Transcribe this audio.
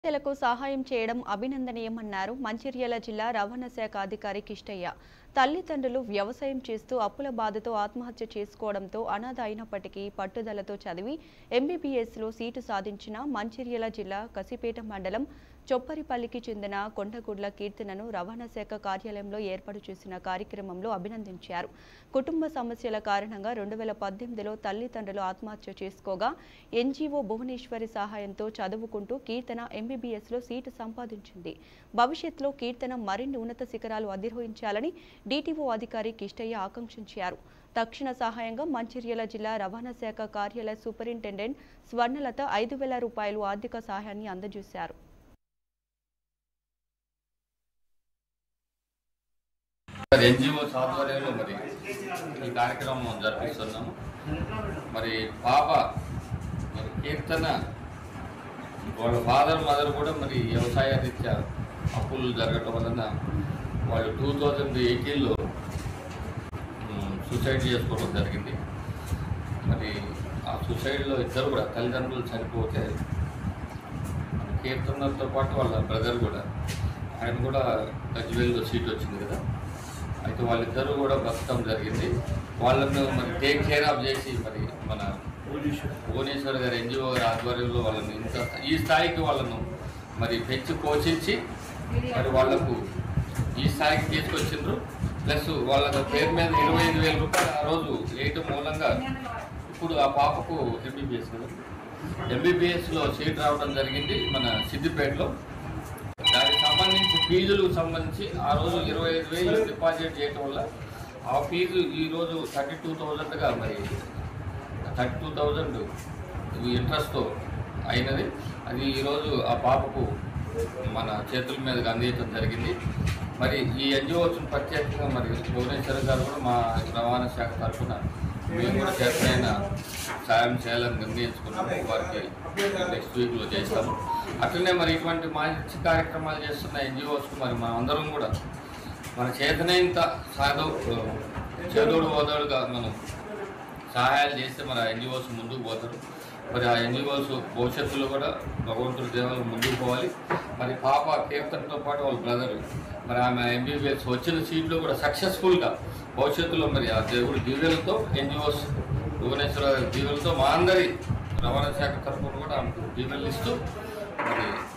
పేదలకు సహాయం చేయడం అభినందనీయమన్నారు మంచిర్యాల జిల్లా రవాణా శాఖ అధికారి కిష్టయ్య తల్లిదండ్రులు వ్యవసాయం చేస్తూ అప్పుల బాధతో ఆత్మహత్య చేసుకోవడంతో అనాథ అయినప్పటికీ పట్టుదలతో చదివి ఎంబీబీఎస్లో సీటు సాధించిన మంచిర్యాల జిల్లా కసిపేట మండలం చొప్పరిపల్లికి చెందిన కొండగుడ్ల కీర్తనను రవాణా శాఖ కార్యాలయంలో ఏర్పాటు చేసిన కార్యక్రమంలో అభినందించారు కుటుంబ సమస్యల కారణంగా రెండు వేల పద్దెనిమిదిలో తల్లిదండ్రులు ఆత్మహత్య చేసుకోగా ఎన్జీఓ భువనేశ్వరి సహాయంతో చదువుకుంటూ కీర్తన ఎంబీబీఎస్లో సీటు సంపాదించింది భవిష్యత్తులో కీర్తన మరిన్ని ఉన్నత శిఖరాలు అధిరోహించాలని డీటీఓ అధికారి కిష్టయ్య ఆకాంక్షించారు తక్షణ సహాయంగా మంచిర్యాల జిల్లా రవాణా శాఖ కార్యాలయ సూపరింటెండెంట్ స్వర్ణలత ఐదు వేల రూపాయలు ఆర్థిక సహాయాన్ని అందజేశారు మరి ఎన్జిఓ ఆధ్వర్యంలో మరి ఈ కార్యక్రమం జరిపిస్తున్నాము మరి పాప మరి కీర్తన వాళ్ళ ఫాదర్ మదర్ కూడా మరి వ్యవసాయ రీత్యా అప్పులు జరగటం వలన వాళ్ళు టూ థౌజండ్ ఎయిటీన్లో సూసైడ్ చేసుకోవడం జరిగింది మరి ఆ సూసైడ్లో ఇద్దరు కూడా తల్లిదండ్రులు చనిపోతే మరి కీర్తనతో పాటు వాళ్ళ బ్రదర్ కూడా ఆయన కూడా గజ్వేల్లో సీట్ వచ్చింది కదా అయితే వాళ్ళిద్దరూ కూడా బతకడం జరిగింది వాళ్ళను మరి టేక్ కేర్ ఆఫ్ చేసి మరి మన భువనేశ్వర్ గారి ఎన్జిఓ గారి ఆధ్వర్యంలో వాళ్ళని ఇంత ఈ స్థాయికి వాళ్ళను మరి పెంచి పోషించి మరి వాళ్ళకు ఈ స్థాయికి తీసుకొచ్చిండ్రు ప్లస్ వాళ్ళ పేరు మీద ఇరవై ఐదు వేల రూపాయలు ఆ రోజు వేయటం మూలంగా ఇప్పుడు ఆ పాపకు ఎంబీబీఎస్ కదా ఎంబీబీఎస్లో సీట్ రావడం జరిగింది మన సిద్దిపేటలో దానికి సంబంధించి ఫీజులకు సంబంధించి ఆ రోజు ఇరవై ఐదు వేలు డిపాజిట్ చేయటం వల్ల ఆ ఫీజు ఈ రోజు థర్టీ టూ థౌజండ్గా మరి థర్టీ టూ థౌజండ్ ఇంట్రెస్ట్తో అయినది అది ఈరోజు ఆ పాపకు మన చేతుల మీదకి అందించడం జరిగింది మరి ఈ ఎన్జిఓస్ని ప్రత్యేకంగా మరి భువనేశ్వర్ గారు కూడా మా రవాణా శాఖ తరఫున మేము కూడా చేతనైన సాయం చేయాలని నిర్ణయించుకున్నాము వారికి నెక్స్ట్ వీక్లో చేస్తాము అట్లనే మరి ఇటువంటి మంచి కార్యక్రమాలు చేస్తున్న ఎన్జిఓస్కు మరి మనం అందరం కూడా మన చేతనైనంత సాధు చేదోడు ఓదోడుగా మనం సహాయాలు చేస్తే మరి ఆ ఎన్జిఓస్ ముందుకు పోతారు మరి ఆ ఎన్జిఓస్ భవిష్యత్తులో కూడా భగవంతుడి దేవాలు ముందుకు పోవాలి మరి పాప కీర్తనతో పాటు వాళ్ళ బ్రదర్ మరి ఆమె ఎంబీబీఎస్ వచ్చిన సీట్లో కూడా సక్సెస్ఫుల్గా భవిష్యత్తులో మరి ఆ దేవుడి దీవెలతో ఎన్జిఓస్ భువనేశ్వర దీవెలతో మా అందరి రవాణా శాఖ తరఫున కూడా ఆమెకు దీవెనలు ఇస్తూ మరి